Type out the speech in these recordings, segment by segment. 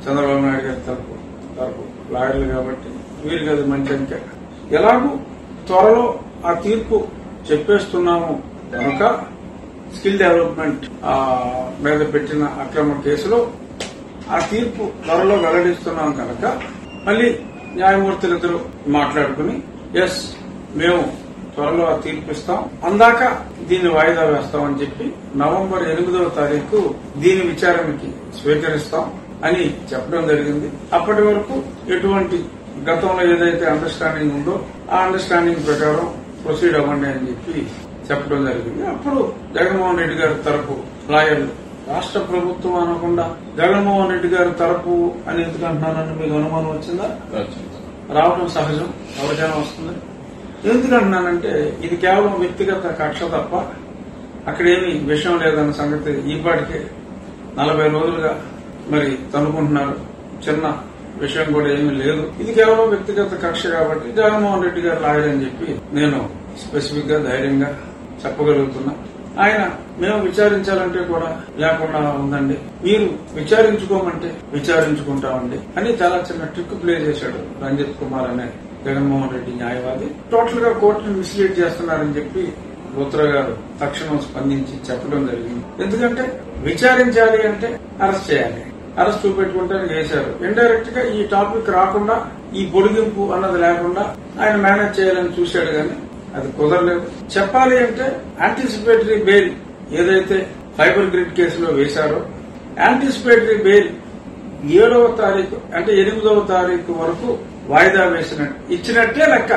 చంద్రబాబు నాయుడు గారి తరపు తరపు లాయర్లు కాబట్టి వీరికి అది మంచి అంకె ఎలాగూ త్వరలో ఆ తీర్పు చెప్పేస్తున్నాము కనుక స్కిల్ డెవలప్మెంట్ ఆ, మీద పెట్టిన అక్రమ కేసులో ఆ తీర్పు త్వరలో వెల్లడిస్తున్నాం కనుక మళ్ళీ న్యాయమూర్తులు ఇద్దరు మాట్లాడుకుని ఎస్ మేము త్వరలో ఆ తీర్పు ఇస్తాం అందాక దీన్ని వాయిదా వేస్తామని చెప్పి నవంబర్ ఎనిమిదవ తారీఖు దీని విచారణకి స్వీకరిస్తాం అని చెప్పడం జరిగింది అప్పటి వరకు ఎటువంటి గతంలో ఏదైతే అండర్స్టాండింగ్ ఉందో ఆ అండర్స్టాండింగ్ ప్రకారం ప్రొసీడ్ అవ్వండి అని చెప్పి చెప్పడం జరిగింది అప్పుడు జగన్మోహన్ రెడ్డి గారి తరపు లాయర్లు రాష్ట్ర ప్రభుత్వం అనకుండా జగన్మోహన్ రెడ్డి గారి తరపు అని ఎందుకు అంటున్నానని మీకు అనుమానం వచ్చిందా రావడం సహజం ఎవరికైనా వస్తుంది ఎందుకు అంటున్నానంటే ఇది కేవలం వ్యక్తిగత కక్ష తప్ప అక్కడేమీ విషయం లేదన్న సంగతి ఈపాటికే నలభై రోజులుగా మరి తనుకుంటున్నారు చిన్న విషయం కూడా ఏమీ లేదు ఇది కేవలం వ్యక్తిగత కక్ష కాబట్టి జగన్మోహన్ రెడ్డి గారు లాయర్ అని చెప్పి నేను స్పెసిఫిక్ గా ధైర్యంగా చెప్పగలుగుతున్నా ఆయన మేము విచారించాలంటే కూడా లేకుండా ఉందండి మీరు విచారించుకోమంటే విచారించుకుంటామండి అని చాలా చిన్న ట్రిక్ ప్లే చేశాడు రంజిత్ కుమార్ అనే జగన్మోహన్ రెడ్డి న్యాయవాది టోటల్ గా కోర్టును మిస్లీడ్ చేస్తున్నారని చెప్పి లూత్రా గారు తక్షణం స్పందించి చెప్పడం జరిగింది ఎందుకంటే విచారించాలి అంటే అరెస్ట్ చేయాలి అరెస్ట్ చూపెట్టుకుంటే వేశారు ఇండైరెక్ట్ గా ఈ టాపిక్ రాకుండా ఈ పొడిగింపు అన్నది లేకుండా ఆయన మేనేజ్ చేయాలని చూశాడు కానీ అది కుదరలేదు చెప్పాలి అంటే యాంటిసిపేటరీ బెయిల్ ఏదైతే ఫైబర్ గ్రిడ్ కేసులో వేశారో యాంటిసిపేటరీ బెయిల్ ఏడవ తారీఖు అంటే ఎనిమిదవ తారీఖు వరకు వాయిదా వేసినట్టు ఇచ్చినట్టే లెక్క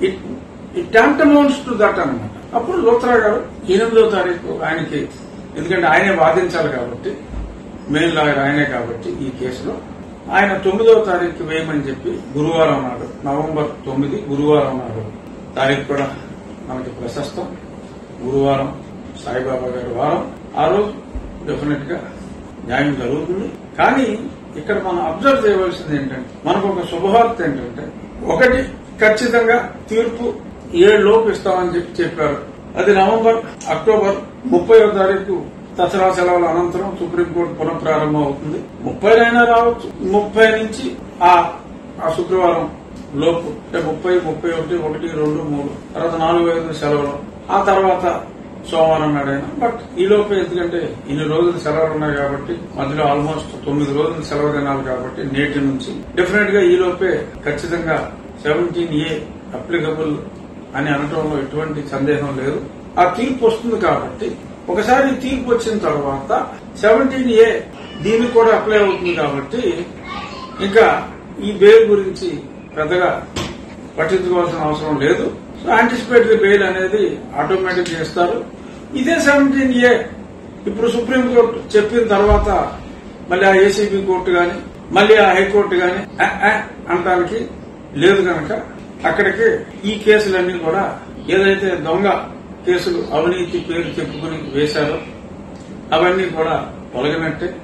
ఇట్ అమౌంట్స్ టు దట్ అనమాట అప్పుడు లోత్రా గారు ఎనిమిదవ తారీఖు ఆయనకి ఎందుకంటే ఆయనే వాదించాలి కాబట్టి మెయిన్ లాయర్ ఆయనే కాబట్టి ఈ కేసులో ఆయన తొమ్మిదవ తారీఖు వేయమని చెప్పి గురువారం నాడు నవంబర్ తొమ్మిది గురువారం నాడు తారీఖు కూడా మనకి ప్రశస్తం గురువారం సాయిబాబా గారి వారం ఆ రోజు డెఫినెట్ గా న్యాయం జరుగుతుంది కానీ ఇక్కడ మనం అబ్జర్వ్ చేయవలసింది ఏంటంటే మనకు ఒక శుభవార్త ఏంటంటే ఒకటి ఖచ్చితంగా తీర్పు ఏడు లోపు ఇస్తామని చెప్పి చెప్పారు అది నవంబర్ అక్టోబర్ ముప్పై తారీఖు దసరా సెలవుల అనంతరం సుప్రీంకోర్టు పునఃప్రారంభం అవుతుంది ముప్పైనైనా రావచ్చు ముప్పై నుంచి ఆ ఆ శుక్రవారం లోపు అంటే ముప్పై ముప్పై ఒకటి ఒకటి రెండు మూడు తర్వాత నాలుగు ఐదు సెలవులు ఆ తర్వాత సోమవారం నాడైనా బట్ ఈ లోపే ఎందుకంటే ఇన్ని రోజులు సెలవులు ఉన్నాయి కాబట్టి మధ్యలో ఆల్మోస్ట్ తొమ్మిది రోజులు సెలవు దినాలు కాబట్టి నేటి నుంచి డెఫినెట్ గా ఈ లోపే ఖచ్చితంగా సెవెంటీన్ ఏ అప్లికబుల్ అని అనటంలో ఎటువంటి సందేహం లేదు ఆ తీర్పు వస్తుంది కాబట్టి ఒకసారి ఈ తీర్పు వచ్చిన తర్వాత సెవెంటీన్ ఏ దీనికి కూడా అప్లై అవుతుంది కాబట్టి ఇంకా ఈ బెయిల్ గురించి పెద్దగా పట్టించుకోవాల్సిన అవసరం లేదు సో యాంటిసిపేటరీ బెయిల్ అనేది ఆటోమేటిక్ చేస్తారు ఇదే సెవెంటీన్ ఏ ఇప్పుడు సుప్రీంకోర్టు చెప్పిన తర్వాత మళ్ళీ ఆ ఏసీబీ కోర్టు గాని మళ్ళీ ఆ హైకోర్టు గాని ఆ, ఆ అనడానికి లేదు కనుక అక్కడికి ఈ కేసులన్నీ కూడా ఏదైతే దొంగ కేసులు అవినీతి పేరు చెప్పుకుని వేశారో అవన్నీ కూడా తొలగినట్టే